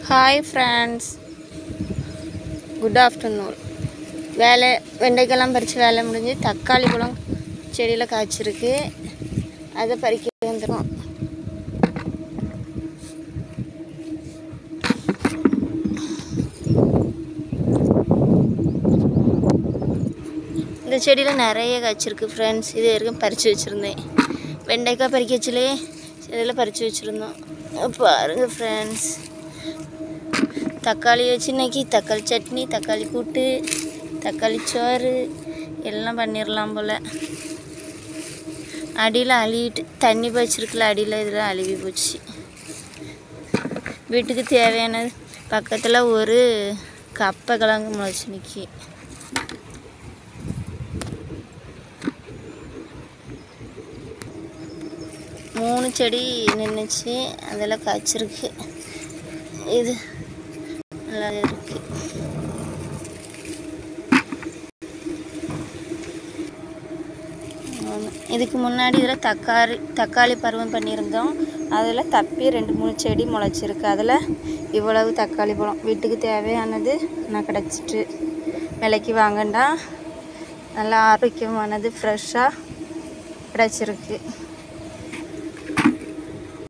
Hi friends good afternoon வேலை வெண்டைக்காய்லாம் பறித்து வேலை முடிஞ்சு தக்காளி பழம் செடியில் காய்ச்சிருக்கு அதை பறிக்க வந்துடும் இந்த செடியில் நிறைய காய்ச்சிருக்கு ஃப்ரெண்ட்ஸ் இது வரைக்கும் பறித்து வச்சுருந்தேன் வெண்டைக்காய் பறிக்க வச்சுலே இதில் பறித்து வச்சுருந்தோம் பாருங்கள் ஃப்ரெண்ட்ஸ் தக்காளி வச்சு இன்னைக்கு தக்காளி சட்னி தக்காளி கூட்டு தக்காளி சோறு எல்லாம் பண்ணிடலாம் போல் அடியில் அழுவிட்டு தண்ணி பாய்ச்சிருக்குல அடியில் இதில் அழுவி போச்சு வீட்டுக்கு தேவையானது பக்கத்தில் ஒரு கப்பை கிழங்கு முளைச்சி நிற்கி மூணு செடி நின்றுச்சு அதெல்லாம் காய்ச்சிருக்கு இது நல்லா இருக்கு ஆமா. இதுக்கு முன்னாடி இதில் தக்காளி தக்காளி பருவம் பண்ணியிருந்தோம் அதில் தப்பி ரெண்டு மூணு செடி முளைச்சிருக்கு அதில் இவ்வளவு தக்காளி பழம் வீட்டுக்கு தேவையானது நான் கிடச்சிட்டு விலைக்கு வாங்கண்டா நல்லா ஆரோக்கியமானது ஃப்ரெஷ்ஷாக கிடச்சிருக்கு